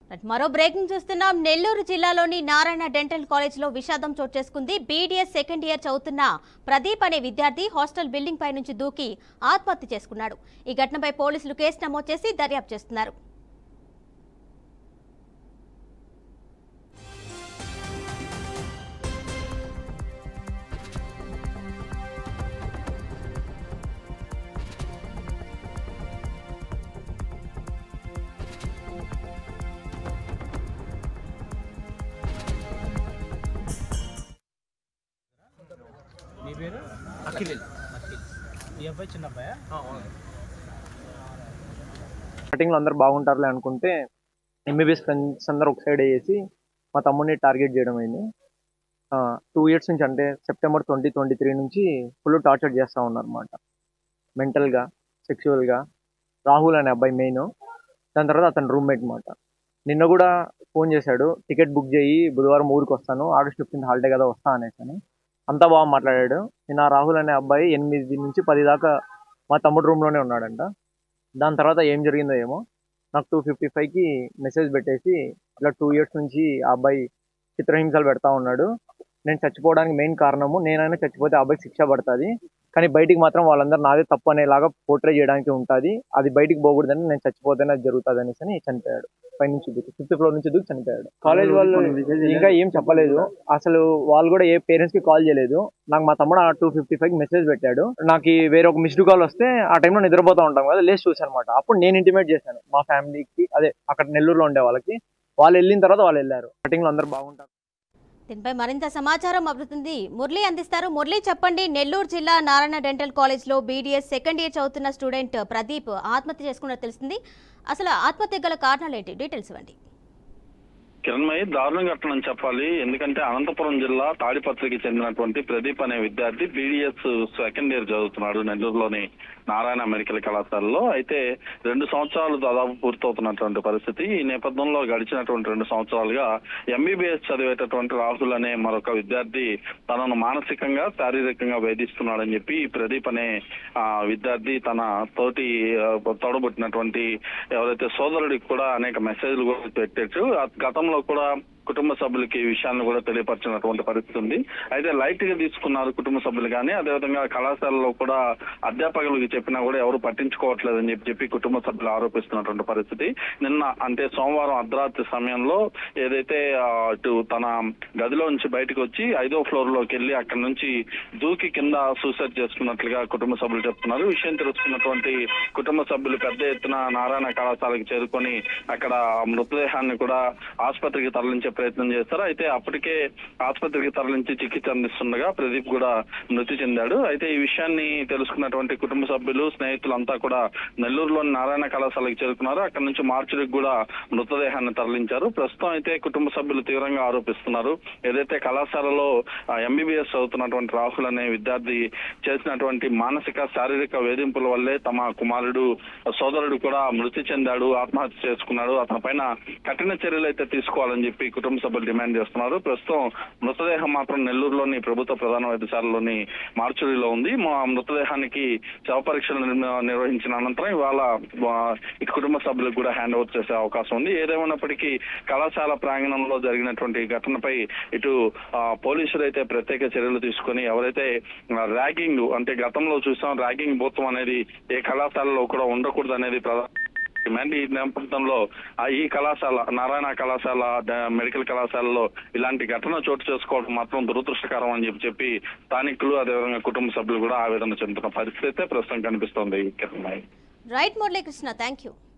మరో బ్రేకింగ్ చూస్తున్నాం నెల్లూరు జిల్లాలోని నారాయణ డెంటల్ కాలేజ్లో విషాదం చోటు చేసుకుంది బీడీఎస్ సెకండ్ ఇయర్ చదువుతున్న ప్రదీప్ అనే విద్యార్థి హాస్టల్ బిల్డింగ్ పై నుంచి దూకి ఆత్మహత్య చేసుకున్నాడు ఈ ఘటనపై పోలీసులు కేసు నమోదు చేసి దర్యాప్తు చేస్తున్నారు మీ పేరు అఖిల్ అఖిల్ ఈ అబ్బాయి చిన్న అబ్బాయా స్టార్టింగ్లో అందరు బాగుంటారులే అనుకుంటే ఎంబీబీఎస్ ఫ్రెండ్స్ అందరు ఒక సైడ్ వేసి మా తమ్ముడిని టార్గెట్ చేయడం అయింది టూ ఇయర్స్ నుంచి అంటే సెప్టెంబర్ ట్వంటీ ట్వంటీ త్రీ నుంచి ఫుల్ టార్చర్ చేస్తూ ఉన్నారు అనమాట మెంటల్గా సెక్షువల్గా రాహుల్ అనే అబ్బాయి మెయిన్ దాని తర్వాత అతని రూమ్మేట్ అనమాట నిన్న కూడా ఫోన్ చేశాడు టికెట్ బుక్ చేయి బుధవారం ఊరికి వస్తాను ఆగస్ట్ ఫిఫ్టీన్త్ హాలిడే కదా వస్తా అనేసి అని అంతా బాగా మాట్లాడాడు నిన్న రాహుల్ అనే అబ్బాయి ఎనిమిది నుంచి పది దాకా మా తమ్ముడు రూమ్లోనే ఉన్నాడంట దాని తర్వాత ఏం జరిగిందో ఏమో నాకు టూ ఫిఫ్టీ ఫైవ్కి మెసేజ్ పెట్టేసి అట్లా టూ ఇయర్స్ నుంచి ఆ అబ్బాయి చిత్రహింసలు పెడతా ఉన్నాడు నేను చచ్చిపోవడానికి మెయిన్ కారణము నేనైనా చచ్చిపోతే ఆ అబ్బాయికి శిక్ష పడుతుంది కానీ బయటికి మాత్రం వాళ్ళందరూ నాదే తప్పు అనేలాగా పోర్ట్రే చేయడానికి ఉంటుంది అది బయటికి పోకూడదని నేను చచ్చిపోతేనే అది జరుగుతుంది అనేసి అని చనిపోయాడు పై నుంచి దూకి ఫిఫ్త్ ఫ్లోర్ నుంచి దూకి చనిపోయాడు కాలేజ్ వాళ్ళు ఇంకా ఏం చెప్పలేదు అసలు వాళ్ళు కూడా ఏ పేరెంట్స్ కి కాల్ చేయలేదు నాకు మా తమ్ముడు ఆ టూ ఫిఫ్టీ ఫైవ్ మెసేజ్ పెట్టాడు నాకు ఈ వేరే ఒక మిస్డ్ కాల్ వస్తే ఆ టైంలో నిద్రపోతా ఉంటాం కదా లేచి చూసాను అనమాట అప్పుడు నేను ఇంటిమేట్ చేశాను మా ఫ్యామిలీకి అదే అక్కడ నెల్లూరులో ఉండే వాళ్ళకి వాళ్ళు వెళ్ళిన తర్వాత వాళ్ళు వెళ్ళారు స్టార్టింగ్ లో అందరు బాగుంటారు దీనిపై మరింత సమాచారం అభివృద్ధి మురళి అందిస్తారు మురళి చెప్పండి నెల్లూరు జిల్లా నారాయణ డెంటల్ కాలేజ్లో బీడీఎస్ సెకండ్ ఇయర్ చదువుతున్న స్టూడెంట్ ప్రదీప్ ఆత్మహత్య చేసుకున్నట్టు తెలిసింది అసలు ఆత్మహత్య గల కారణాలు ఏంటి డీటెయిల్స్ ఇవ్వండి కిరణ్మయి దారుణంగా ఘటనని చెప్పాలి ఎందుకంటే అనంతపురం జిల్లా తాడిపత్రికి చెందినటువంటి ప్రదీప్ అనే విద్యార్థి బీడీఎస్ సెకండ్ ఇయర్ చదువుతున్నాడు నెల్లూరులోని నారాయణ మెడికల్ కళాశాలలో అయితే రెండు సంవత్సరాలు దాదాపు పూర్తవుతున్నటువంటి పరిస్థితి ఈ నేపథ్యంలో గడిచినటువంటి రెండు సంవత్సరాలుగా ఎంబీబీఎస్ చదివేటటువంటి రాహుల్ అనే మరొక విద్యార్థి తనను మానసికంగా శారీరకంగా వేధిస్తున్నాడని చెప్పి ఈ ప్రదీప్ అనే ఆ, విద్యార్థి తన తోటి ఆ, తోడబుట్టినటువంటి ఎవరైతే సోదరుడికి కూడా అనేక మెసేజ్లు కూడా పెట్టచ్చు ఆ గతంలో కూడా కుటుంబ సభ్యులకి ఈ విషయాన్ని కూడా తెలియపరిచినటువంటి పరిస్థితి ఉంది అయితే లైట్ గా తీసుకున్నారు కుటుంబ సభ్యులు కానీ అదేవిధంగా కళాశాలలో కూడా అధ్యాపకులకు చెప్పినా కూడా ఎవరు పట్టించుకోవట్లేదని చెప్పి చెప్పి కుటుంబ సభ్యులు ఆరోపిస్తున్నటువంటి పరిస్థితి నిన్న అంటే సోమవారం అర్ధరాత్రి సమయంలో ఏదైతే ఆ, ఇటు తన గదిలో నుంచి బయటకు వచ్చి ఐదో ఫ్లోర్ లోకి వెళ్ళి అక్కడ నుంచి దూకి కింద సూసైడ్ చేసుకున్నట్లుగా కుటుంబ సభ్యులు చెప్తున్నారు విషయం తెలుసుకున్నటువంటి కుటుంబ సభ్యులు పెద్ద ఎత్తున నారాయణ కళాశాలకు చేరుకొని అక్కడ మృతదేహాన్ని కూడా ఆసుపత్రికి తరలించే ప్రయత్నం చేస్తారు అయితే అప్పటికే ఆసుపత్రికి తరలించి చికిత్స అందిస్తుండగా ప్రదీప్ కూడా మృతి చెందాడు అయితే ఈ విషయాన్ని తెలుసుకున్నటువంటి కుటుంబ సభ్యులు స్నేహితులంతా కూడా నెల్లూరులోని నారాయణ కళాశాలకు చేరుకున్నారు అక్కడ నుంచి మార్చురికి కూడా మృతదేహాన్ని తరలించారు ప్రస్తుతం అయితే కుటుంబ సభ్యులు తీవ్రంగా ఆరోపిస్తున్నారు ఏదైతే కళాశాలలో ఎంబీబీఎస్ చదువుతున్నటువంటి రాహుల్ అనే విద్యార్థి చేసినటువంటి మానసిక శారీరక వేధింపుల వల్లే తమ కుమారుడు సోదరుడు కూడా మృతి చెందాడు ఆత్మహత్య చేసుకున్నాడు అతని పైన కఠిన చర్యలు అయితే తీసుకోవాలని చెప్పి కుటుంబ సభ్యులు డిమాండ్ చేస్తున్నారు ప్రస్తుతం మృతదేహం మాత్రం నెల్లూరులోని ప్రభుత్వ ప్రధాన వైద్యశాలలోని మార్చురీలో ఉంది మా మృతదేహానికి శవ పరీక్షలు నిర్మ- నిర్వహించిన అనంతరం ఇవాళ ఆ, ఈ కుటుంబ సభ్యులకు కూడా హ్యాండ్ ఓవర్ చేసే అవకాశం ఉంది ఏదేమైనప్పటికీ కళాశాల ప్రాంగణంలో జరిగినటువంటి ఈ ఘటనపై ఇటు ఆ, పోలీసులు అయితే ప్రత్యేక చర్యలు తీసుకొని ఎవరైతే ర్యాగింగ్ అంటే గతంలో చూసాం ర్యాగింగ్ భూతం అనేది ఏ కళాశాలలో కూడా ఉండకూడదు అనేది ప్రధాన డిమాండ్ ఈ నేపథ్యంలో ఆ ఈ కళాశాల నారాయణ కళాశాల డ- మెడికల్ కళాశాలలో ఇలాంటి ఘటన చోటు చేసుకోవడం మాత్రం దురదృష్టకరం అని చెప్పి చెప్పి స్థానికులు అదేవిధంగా కుటుంబ సభ్యులు కూడా ఆవేదన చెందుతున్న పరిస్థితి అయితే ప్రస్తుతం కనిపిస్తోంది Kiran right Murali Krishna thank you